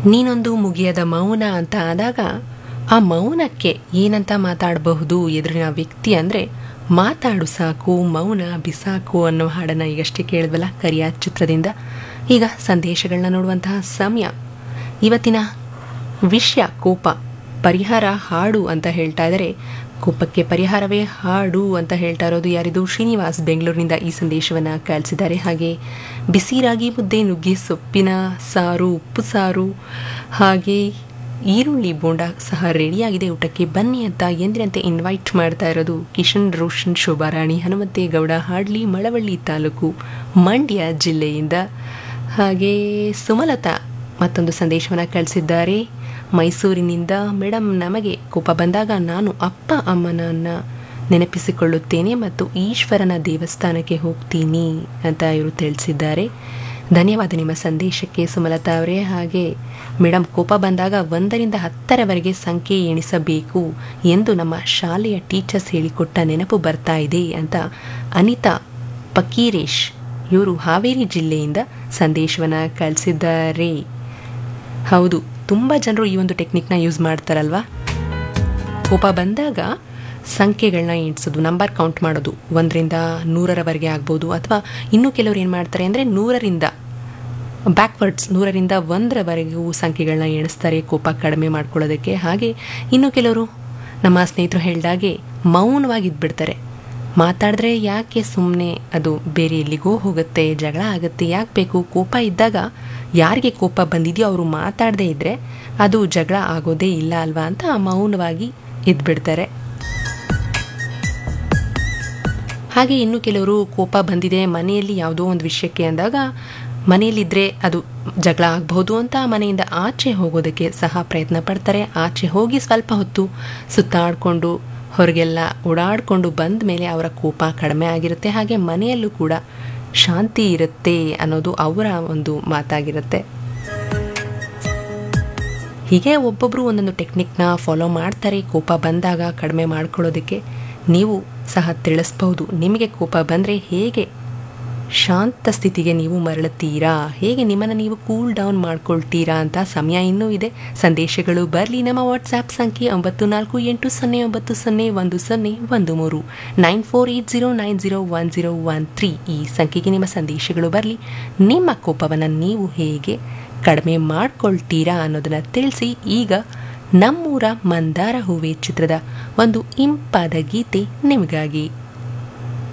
ನೀನೊಂದು ಮುಗಿಯದ ಮೌನ ಅಂತ ಆದಾಗ ಆ ಮೌನಕ್ಕೆ ಏನಂತ ಮಾತಾಡಬಹುದು ಎದುರಿನ ವ್ಯಕ್ತಿ ಅಂದರೆ ಮಾತಾಡು ಸಾಕು ಮೌನ ಬಿಸಾಕು ಅನ್ನೋ ಹಾಡನ್ನು ಈಗಷ್ಟೇ ಕೇಳಿದ್ವಲ್ಲ ಕರಿಯ ಚಿತ್ರದಿಂದ ಈಗ ಸಂದೇಶಗಳನ್ನ ನೋಡುವಂತಹ ಸಮಯ ಇವತ್ತಿನ ವಿಷಯ ಕೋಪ ಪರಿಹಾರ ಹಾಡು ಅಂತ ಹೇಳ್ತಾ ಇದ್ದಾರೆ ಕೋಪಕ್ಕೆ ಪರಿಹಾರವೇ ಹಾಡು ಅಂತ ಹೇಳ್ತಾ ಇರೋದು ಯಾರಿದು ಶ್ರೀನಿವಾಸ್ ಬೆಂಗಳೂರಿನಿಂದ ಈ ಸಂದೇಶವನ್ನು ಕಳಿಸಿದ್ದಾರೆ ಹಾಗೆ ಬಿಸಿ ರಾಗಿ ಮುದ್ದೆ ನುಗ್ಗೆ ಸೊಪ್ಪಿನ ಸಾರು ಉಪ್ಪು ಸಾರು ಹಾಗೆ ಈರುಳ್ಳಿ ಬೋಂಡ ಸಹ ರೆಡಿಯಾಗಿದೆ ಊಟಕ್ಕೆ ಬನ್ನಿ ಅಂತ ಎಂದಿನಂತೆ ಇನ್ವೈಟ್ ಮಾಡ್ತಾ ಇರೋದು ಕಿಶನ್ ರೋಷನ್ ಶೋಭಾರಾಣಿ ಹನುಮಂತೇಗೌಡ ಹಾಡ್ಲಿ ಮಳವಳ್ಳಿ ತಾಲೂಕು ಮಂಡ್ಯ ಜಿಲ್ಲೆಯಿಂದ ಹಾಗೆ ಸುಮಲತಾ ಮತ್ತೊಂದು ಸಂದೇಶವನ್ನು ಕಳಿಸಿದ್ದಾರೆ ಮೈಸೂರಿನಿಂದ ಮೇಡಮ್ ನಮಗೆ ಕೋಪ ಬಂದಾಗ ನಾನು ಅಪ್ಪ ಅಮ್ಮನನ್ನ ನೆನಪಿಸಿಕೊಳ್ಳುತ್ತೇನೆ ಮತ್ತು ಈಶ್ವರನ ದೇವಸ್ಥಾನಕ್ಕೆ ಹೋಗ್ತೀನಿ ಅಂತ ಇವರು ತಿಳಿಸಿದ್ದಾರೆ ಧನ್ಯವಾದ ನಿಮ್ಮ ಸಂದೇಶಕ್ಕೆ ಸುಮಲತಾ ಅವರೇ ಹಾಗೆ ಮೇಡಮ್ ಕೋಪ ಬಂದಾಗ ಒಂದರಿಂದ ಹತ್ತರವರೆಗೆ ಸಂಖ್ಯೆ ಎಣಿಸಬೇಕು ಎಂದು ನಮ್ಮ ಶಾಲೆಯ ಟೀಚರ್ಸ್ ಹೇಳಿಕೊಟ್ಟ ನೆನಪು ಬರ್ತಾ ಇದೆ ಅಂತ ಅನಿತಾ ಪಕೀರೇಶ್ ಇವರು ಹಾವೇರಿ ಜಿಲ್ಲೆಯಿಂದ ಸಂದೇಶವನ್ನು ಕಳಿಸಿದ್ದಾರೆ ಹೌದು ತುಂಬ ಜನರು ಈ ಒಂದು ಟೆಕ್ನಿಕ್ನ ಯೂಸ್ ಮಾಡ್ತಾರಲ್ವಾ ಕೋಪ ಬಂದಾಗ ಸಂಖ್ಯೆಗಳನ್ನ ಎಣಿಸೋದು ನಂಬರ್ ಕೌಂಟ್ ಮಾಡೋದು ಒಂದರಿಂದ ನೂರರವರೆಗೆ ಆಗ್ಬೋದು ಅಥವಾ ಇನ್ನೂ ಕೆಲವರು ಏನು ಮಾಡ್ತಾರೆ ಅಂದರೆ ನೂರರಿಂದ ಬ್ಯಾಕ್ವರ್ಡ್ಸ್ ನೂರರಿಂದ ಒಂದರವರೆಗೂ ಸಂಖ್ಯೆಗಳನ್ನ ಎಣಿಸ್ತಾರೆ ಕೋಪ ಕಡಿಮೆ ಮಾಡ್ಕೊಳ್ಳೋದಕ್ಕೆ ಹಾಗೆ ಇನ್ನು ಕೆಲವರು ನಮ್ಮ ಸ್ನೇಹಿತರು ಹೇಳಿದಾಗೆ ಮೌನವಾಗಿದ್ಬಿಡ್ತಾರೆ ಮಾತಾಡಿದ್ರೆ ಯಾಕೆ ಸುಮ್ಮನೆ ಅದು ಬೇರೆ ಎಲ್ಲಿಗೋ ಹೋಗುತ್ತೆ ಜಗಳ ಆಗುತ್ತೆ ಯಾಕೆ ಬೇಕು ಕೋಪ ಇದ್ದಾಗ ಯಾರಿಗೆ ಕೋಪ ಬಂದಿದೆಯೋ ಅವರು ಮಾತಾಡದೇ ಇದ್ದರೆ ಅದು ಜಗಳ ಆಗೋದೇ ಇಲ್ಲ ಅಲ್ವಾ ಅಂತ ಮೌನವಾಗಿ ಇದ್ಬಿಡ್ತಾರೆ ಹಾಗೆ ಇನ್ನು ಕೆಲವರು ಕೋಪ ಬಂದಿದೆ ಮನೆಯಲ್ಲಿ ಯಾವುದೋ ಒಂದು ವಿಷಯಕ್ಕೆ ಅಂದಾಗ ಮನೆಯಲ್ಲಿದ್ದರೆ ಅದು ಜಗಳ ಆಗಬಹುದು ಅಂತ ಮನೆಯಿಂದ ಆಚೆ ಹೋಗೋದಕ್ಕೆ ಸಹ ಪ್ರಯತ್ನ ಪಡ್ತಾರೆ ಆಚೆ ಹೋಗಿ ಸ್ವಲ್ಪ ಹೊತ್ತು ಸುತ್ತಾಡಿಕೊಂಡು ಹೊರಗೆಲ್ಲ ಓಡಾಡಿಕೊಂಡು ಬಂದ ಮೇಲೆ ಅವರ ಕೋಪ ಕಡಿಮೆ ಆಗಿರುತ್ತೆ ಹಾಗೆ ಮನೆಯಲ್ಲೂ ಕೂಡ ಶಾಂತಿ ಇರುತ್ತೆ ಅನ್ನೋದು ಅವರ ಒಂದು ಮಾತಾಗಿರುತ್ತೆ ಹೀಗೆ ಒಬ್ಬೊಬ್ಬರು ಒಂದೊಂದು ಟೆಕ್ನಿಕ್ನ ಫಾಲೋ ಮಾಡ್ತಾರೆ ಕೋಪ ಬಂದಾಗ ಕಡಿಮೆ ಮಾಡ್ಕೊಳ್ಳೋದಕ್ಕೆ ನೀವು ಸಹ ತಿಳಿಸ್ಬಹುದು ನಿಮಗೆ ಕೋಪ ಬಂದರೆ ಹೇಗೆ ಶಾಂತ ಸ್ಥಿತಿಗೆ ನೀವು ಮರಳುತ್ತೀರಾ ಹೇಗೆ ನಿಮ್ಮನ್ನು ನೀವು ಕೂಲ್ ಡೌನ್ ಮಾಡ್ಕೊಳ್ತೀರಾ ಅಂತ ಸಮಯ ಇನ್ನೂ ಇದೆ ಸಂದೇಶಗಳು ಬರಲಿ ನಮ್ಮ ವಾಟ್ಸ್ಆ್ಯಪ್ ಸಂಖ್ಯೆ ಒಂಬತ್ತು ನಾಲ್ಕು ಎಂಟು ಸೊನ್ನೆ ಒಂಬತ್ತು ಸೊನ್ನೆ ಒಂದು ಸೊನ್ನೆ ಒಂದು ಮೂರು nine four eight zero nine zero one zero one three ಈ ಸಂಖ್ಯೆಗೆ ನಿಮ್ಮ ಸಂದೇಶಗಳು ಬರಲಿ ನಿಮ್ಮ ಕೋಪವನ್ನು ನೀವು ಹೇಗೆ ಕಡಿಮೆ ಮಾಡ್ಕೊಳ್ತೀರಾ ಅನ್ನೋದನ್ನು ತಿಳಿಸಿ ಈಗ ನಮ್ಮೂರ ಮಂದಾರ ಹೂವೆ ಚಿತ್ರದ ಒಂದು ಇಂಪಾದ ಗೀತೆ ನಿಮಗಾಗಿ